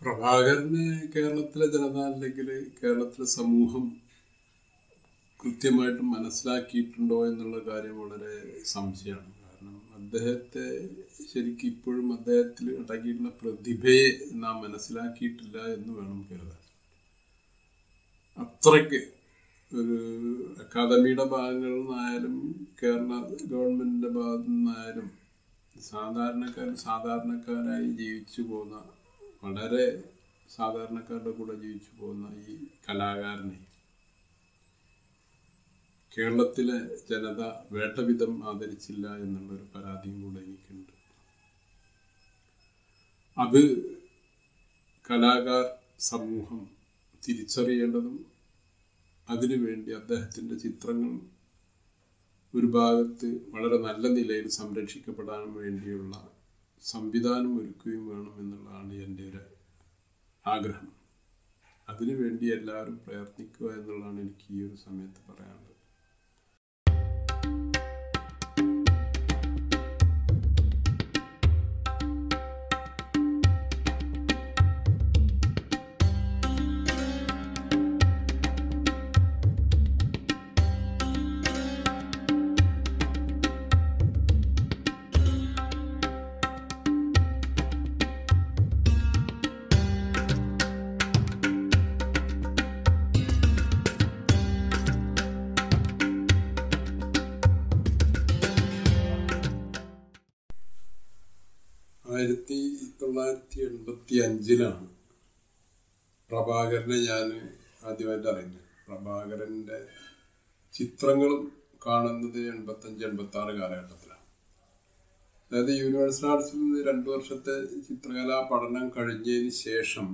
പ്രഭാകരന് കേരളത്തിലെ ജനത അല്ലെങ്കിൽ കേരളത്തിലെ സമൂഹം കൃത്യമായിട്ട് മനസ്സിലാക്കിയിട്ടുണ്ടോ എന്നുള്ള കാര്യം വളരെ സംശയമാണ് കാരണം അദ്ദേഹത്തെ ശരിക്കും ഇപ്പോഴും അദ്ദേഹത്തിൽ അടങ്ങിയിട്ടുള്ള പ്രതിഭയെ നാം മനസ്സിലാക്കിയിട്ടില്ല എന്ന് വേണം കരുതാൻ അത്രയ്ക്ക് ഒരു അക്കാദമിയുടെ ഭാഗങ്ങളിൽ നിന്നായാലും കേരള ഗവൺമെന്റിന്റെ ഭാഗത്തു നിന്നായാലും സാധാരണക്കാർ സാധാരണക്കാരായി ജീവിച്ചു പോകുന്ന വളരെ സാധാരണക്കാരുടെ കൂടെ ജീവിച്ചു പോകുന്ന ഈ കലാകാരനെ കേരളത്തിലെ ജനത വേട്ടവിധം ആദരിച്ചില്ല എന്നുള്ളൊരു പരാതിയും കൂടെ എനിക്കുണ്ട് അത് കലാകാർ സമൂഹം തിരിച്ചറിയേണ്ടതും അതിനുവേണ്ടി അദ്ദേഹത്തിൻ്റെ ചിത്രങ്ങൾ ഒരു ഭാഗത്ത് വളരെ നല്ല നിലയിൽ സംരക്ഷിക്കപ്പെടാൻ വേണ്ടിയുള്ള സംവിധാനം ഒരുക്കുകയും വേണം എന്നുള്ളതാണ് എൻ്റെ ഒരു ആഗ്രഹം അതിനുവേണ്ടി എല്ലാവരും പ്രയത്നിക്കുക എന്നുള്ളതാണ് എനിക്ക് ഈ ഒരു സമയത്ത് പറയാനുള്ളത് ആയിരത്തി തൊള്ളായിരത്തി എൺപത്തി അഞ്ചിലാണ് പ്രഭാകരനെ ഞാൻ ആദ്യമായിട്ട് അറിയുന്നത് പ്രഭാകരൻ്റെ ചിത്രങ്ങളും കാണുന്നത് എൺപത്തഞ്ച് എൺപത്തി ആറ് കാലഘട്ടത്തിലാണ് അതായത് യൂണിവേഴ്സിറ്റി ആർട്സിൽ നിന്ന് രണ്ടു വർഷത്തെ ചിത്രകലാ പഠനം കഴിഞ്ഞതിന് ശേഷം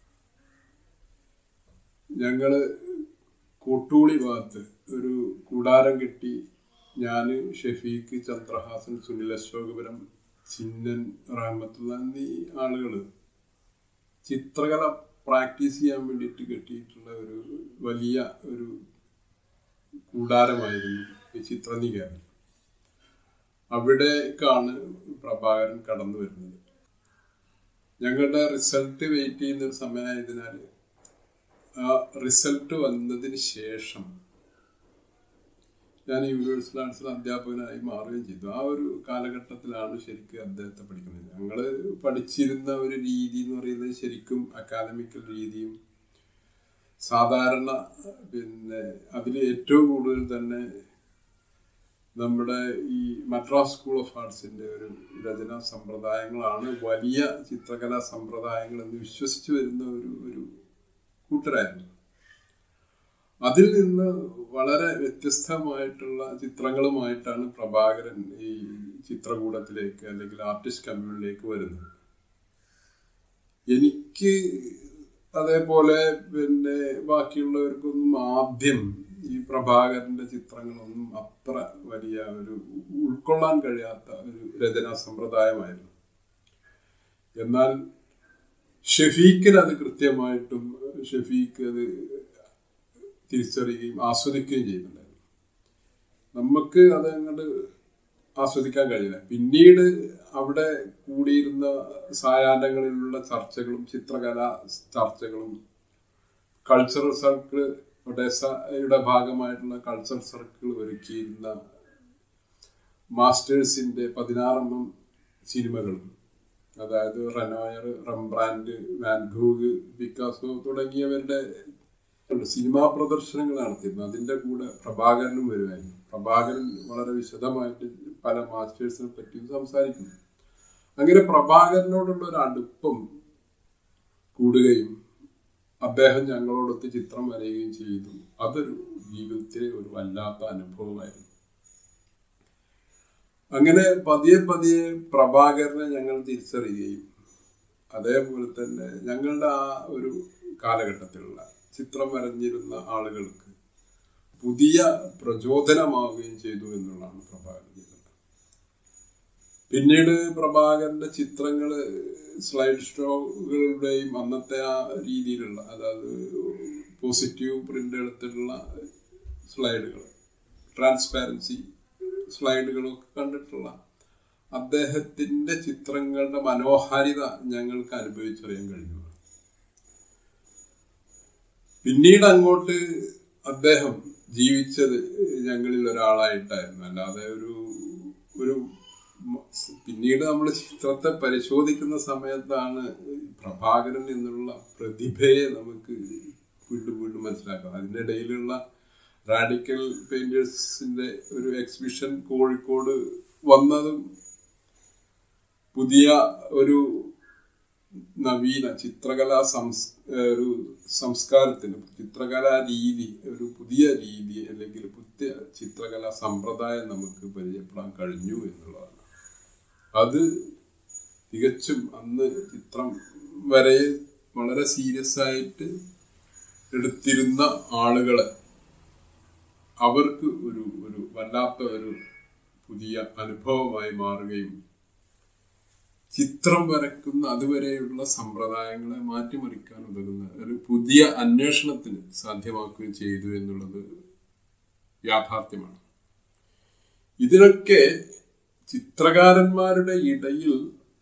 ഞങ്ങൾ കൂട്ടുകുളി ഭാഗത്ത് ഒരു കൂടാരം കെട്ടി ഞാൻ ഷെഫീഖ് ചന്ദ്രഹാസൻ സുനിൽ അശോകപുരം ചിന്നൻ റഹമത്തുള്ള എന്നീ ആളുകൾ ചിത്രകല പ്രാക്ടീസ് ചെയ്യാൻ വേണ്ടിയിട്ട് കെട്ടിയിട്ടുള്ള ഒരു വലിയ ഒരു കൂടാരമായിരുന്നു ഈ ചിത്രനികേതൻ അവിടേക്കാണ് പ്രഭാകരൻ കടന്നു വരുന്നത് ഞങ്ങളുടെ റിസൾട്ട് വെയിറ്റ് ചെയ്യുന്ന ഒരു സമയമായതിനാൽ ആ റിസൾട്ട് വന്നതിന് ശേഷം ഞാൻ യൂണിവേഴ്സിറ്റി ആർട്സിൽ അധ്യാപകനായി മാറുകയും ചെയ്തു ആ ഒരു കാലഘട്ടത്തിലാണ് ശരിക്കും അദ്ദേഹത്തെ പഠിക്കുന്നത് ഞങ്ങൾ പഠിച്ചിരുന്ന ഒരു രീതി എന്ന് പറയുന്നത് ശരിക്കും അക്കാദമിക്കൽ രീതിയും സാധാരണ പിന്നെ അതിൽ ഏറ്റവും കൂടുതൽ തന്നെ നമ്മുടെ ഈ മദ്രാസ് സ്കൂൾ ഓഫ് ആർട്സിന്റെ ഒരു രചനാ സമ്പ്രദായങ്ങളാണ് വലിയ ചിത്രകലാ സമ്പ്രദായങ്ങൾ എന്ന് വിശ്വസിച്ചു വരുന്ന ഒരു ഒരു കൂട്ടരായിരുന്നു അതിൽ നിന്ന് വളരെ വ്യത്യസ്തമായിട്ടുള്ള ചിത്രങ്ങളുമായിട്ടാണ് പ്രഭാകരൻ ഈ ചിത്രകൂടത്തിലേക്ക് അല്ലെങ്കിൽ ആർട്ടിസ്റ്റ് കമ്മ്യൂണിലേക്ക് വരുന്നത് എനിക്ക് അതേപോലെ പിന്നെ ബാക്കിയുള്ളവർക്കൊന്നും ആദ്യം ഈ പ്രഭാകരന്റെ ചിത്രങ്ങളൊന്നും അത്ര വലിയ ഒരു ഉൾക്കൊള്ളാൻ കഴിയാത്ത ഒരു രചനാ സമ്പ്രദായമായിരുന്നു എന്നാൽ ഷെഫീഖിന് അത് കൃത്യമായിട്ടും ഷെഫീഖ് അത് തിരിച്ചറിയുകയും ആസ്വദിക്കുകയും ചെയ്യുന്നുണ്ടായിരുന്നു നമുക്ക് അത് അങ്ങോട്ട് ആസ്വദിക്കാൻ കഴിയില്ല പിന്നീട് അവിടെ കൂടിയിരുന്ന സായാഹ്നങ്ങളിലുള്ള ചർച്ചകളും ചിത്രകലാ ചർച്ചകളും കൾച്ചറൽ സർക്കിൾ ഒഡേസയുടെ ഭാഗമായിട്ടുള്ള കൾച്ചറൽ സർക്കിൾ ഒരുക്കിയിരുന്ന മാസ്റ്റേഴ്സിന്റെ പതിനാറെണ്ണം സിനിമകളും അതായത് റെനോയർ റംബ്രാൻഡ് വാൻഗൂഗ് പിക്കാസോ തുടങ്ങിയവരുടെ സിനിമാ പ്രദർശനങ്ങൾ നടത്തിയിരുന്നു അതിന്റെ കൂടെ പ്രഭാകരനും വരുമായിരുന്നു പ്രഭാകരൻ വളരെ വിശദമായിട്ട് പല മാസ്റ്റേഴ്സിനെ പറ്റിയും സംസാരിക്കുന്നു അങ്ങനെ പ്രഭാകരനോടുള്ള ഒരു അടുപ്പം കൂടുകയും അദ്ദേഹം ഞങ്ങളോടൊത്ത് ചിത്രം വരയുകയും ചെയ്തു അതൊരു ജീവിതത്തിലെ ഒരു വല്ലാത്ത അനുഭവമായിരുന്നു അങ്ങനെ പതിയെ പതിയെ പ്രഭാകരനെ ഞങ്ങൾ തിരിച്ചറിയുകയും അതേപോലെ തന്നെ ഞങ്ങളുടെ ആ ഒരു കാലഘട്ടത്തിലുള്ള ചിത്രം വരഞ്ഞിരുന്ന ആളുകൾക്ക് പുതിയ പ്രചോദനമാവുകയും ചെയ്തു എന്നുള്ളതാണ് പ്രഭാകരൻ ചെയ്തത് പിന്നീട് പ്രഭാകരന്റെ ചിത്രങ്ങൾ സ്ലൈഡ് ഷോകളുടെയും അന്നത്തെ ആ രീതിയിലുള്ള അതായത് പോസിറ്റീവ് പ്രിന്റ് എടുത്തിട്ടുള്ള സ്ലൈഡുകൾ ട്രാൻസ്പാരൻസി സ്ലൈഡുകളൊക്കെ കണ്ടിട്ടുള്ള അദ്ദേഹത്തിന്റെ ചിത്രങ്ങളുടെ മനോഹാരിത ഞങ്ങൾക്ക് അനുഭവിച്ചറിയാൻ കഴിഞ്ഞു പിന്നീട് അങ്ങോട്ട് അദ്ദേഹം ജീവിച്ചത് ഞങ്ങളിൽ ഒരാളായിട്ടായിരുന്നു അല്ലാതെ ഒരു ഒരു മ- പിന്നീട് നമ്മൾ ചിത്രത്തെ പരിശോധിക്കുന്ന സമയത്താണ് പ്രഭാകരൻ എന്നുള്ള പ്രതിഭയെ നമുക്ക് വീണ്ടും വീണ്ടും മനസ്സിലാക്കാം അതിൻ്റെ ഇടയിലുള്ള റാഡിക്കൽ പെയിന്റേഴ്സിന്റെ ഒരു എക്സിബിഷൻ കോഴിക്കോട് വന്നതും പുതിയ ഒരു നവീന ചിത്രകലാ സംസ് ഒരു സംസ്കാരത്തിന് ചിത്രകലാ രീതി ഒരു പുതിയ രീതി അല്ലെങ്കിൽ പുതിയ ചിത്രകലാ സമ്പ്രദായം നമുക്ക് പരിചയപ്പെടാൻ കഴിഞ്ഞു എന്നുള്ളതാണ് അത് തികച്ചും അന്ന് ചിത്രം വരെ വളരെ സീരിയസ് ആയിട്ട് എടുത്തിരുന്ന ആളുകളെ അവർക്ക് ഒരു ഒരു വല്ലാത്ത ഒരു പുതിയ അനുഭവമായി മാറുകയും ചിത്രം വരക്കുന്ന അതുവരെയുള്ള സമ്പ്രദായങ്ങളെ മാറ്റിമറിക്കാൻ ഉതകുന്ന ഒരു പുതിയ അന്വേഷണത്തിന് സാധ്യമാക്കുകയും ചെയ്തു എന്നുള്ളത് യാഥാർത്ഥ്യമാണ് ഇതിനൊക്കെ ചിത്രകാരന്മാരുടെ ഇടയിൽ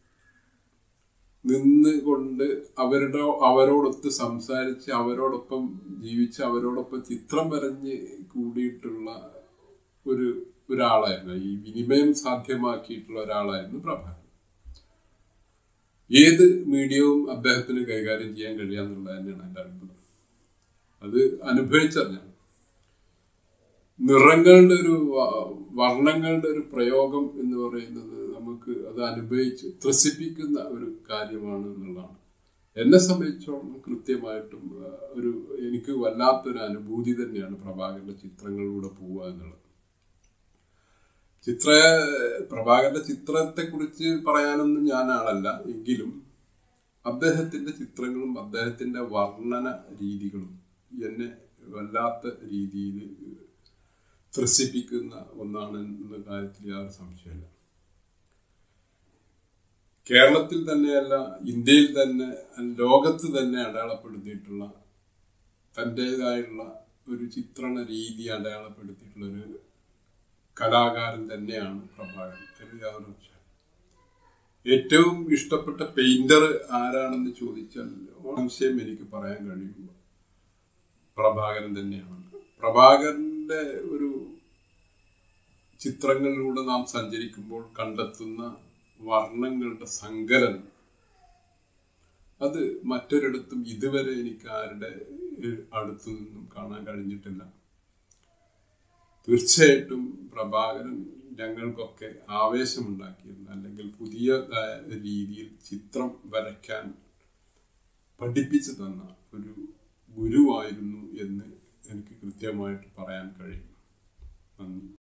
നിന്നുകൊണ്ട് അവരുടെ അവരോടൊത്ത് സംസാരിച്ച് അവരോടൊപ്പം ജീവിച്ച് അവരോടൊപ്പം ചിത്രം വരഞ്ഞ് കൂടിയിട്ടുള്ള ഒരു ഒരാളായിരുന്നു ഈ വിനിമയം സാധ്യമാക്കിയിട്ടുള്ള ഒരാളായിരുന്നു പ്രഭാകരൻ ഏത് മീഡിയവും അദ്ദേഹത്തിന് കൈകാര്യം ചെയ്യാൻ കഴിയാന്നുള്ളത് തന്നെയാണ് എൻ്റെ അത്ഭുതം അത് അനുഭവിച്ചറിഞ്ഞാണ് നിറങ്ങളുടെ ഒരു വ- വർണ്ണങ്ങളുടെ ഒരു പ്രയോഗം എന്ന് പറയുന്നത് നമുക്ക് അത് അനുഭവിച്ച് ത്രസിപ്പിക്കുന്ന ഒരു കാര്യമാണ് എന്നുള്ളതാണ് എന്നെ സംബന്ധിച്ചോളം കൃത്യമായിട്ടും ആ, ഒരു എനിക്ക് വല്ലാത്തൊരു അനുഭൂതി തന്നെയാണ് പ്രഭാകരന്റെ ചിത്രങ്ങളിലൂടെ പോവുക എന്നുള്ളത് ചിത്ര പ്രഭാകരന്റെ ചിത്രത്തെ കുറിച്ച് പറയാനൊന്നും ഞാൻ ആളല്ല എങ്കിലും അദ്ദേഹത്തിന്റെ ചിത്രങ്ങളും അദ്ദേഹത്തിന്റെ വർണ്ണന രീതികളും എന്നെ വല്ലാത്ത രീതിയിൽ ത്രസിപ്പിക്കുന്ന ഒന്നാണ് എന്ന കാര്യത്തിൽ യാതൊരു സംശയമില്ല കേരളത്തിൽ തന്നെയല്ല ഇന്ത്യയിൽ തന്നെ ലോകത്ത് തന്നെ അടയാളപ്പെടുത്തിയിട്ടുള്ള തൻ്റെതായുള്ള ഒരു ചിത്രണ രീതി അടയാളപ്പെടുത്തിയിട്ടുള്ള ഒരു കലാകാരൻ തന്നെയാണ് പ്രഭാകരൻ അതിൽ യാതൊരു സംശയമില്ല. ഏറ്റവും ഇഷ്ടപ്പെട്ട പെയിന്റർ ആരാണെന്ന് ചോദിച്ചാൽ സംശയം എനിക്ക് പറയാൻ കഴിയും പ്രഭാകരൻ തന്നെയാണ് പ്രഭാകരന്റെ ഒരു ചിത്രങ്ങളിലൂടെ നാം സഞ്ചരിക്കുമ്പോൾ കണ്ടെത്തുന്ന വർണ്ണങ്ങളുടെ സങ്കലനം അത് മറ്റൊരിടത്തും ഇതുവരെ എനിക്ക് ആരുടെ ഏഹ്, അടുത്തു നിന്നും കാണാൻ കഴിഞ്ഞിട്ടില്ല തീർച്ചയായിട്ടും പ്രഭാകരൻ ഞങ്ങൾക്കൊക്കെ ആവേശമുണ്ടാക്കിയിരുന്ന അല്ലെങ്കിൽ പുതിയ രീതിയിൽ ചിത്രം വരയ്ക്കാൻ പഠിപ്പിച്ചു തന്ന ഒരു ഗുരുവായിരുന്നു എന്ന് എനിക്ക് കൃത്യമായിട്ട് പറയാൻ കഴിയും നന്ദി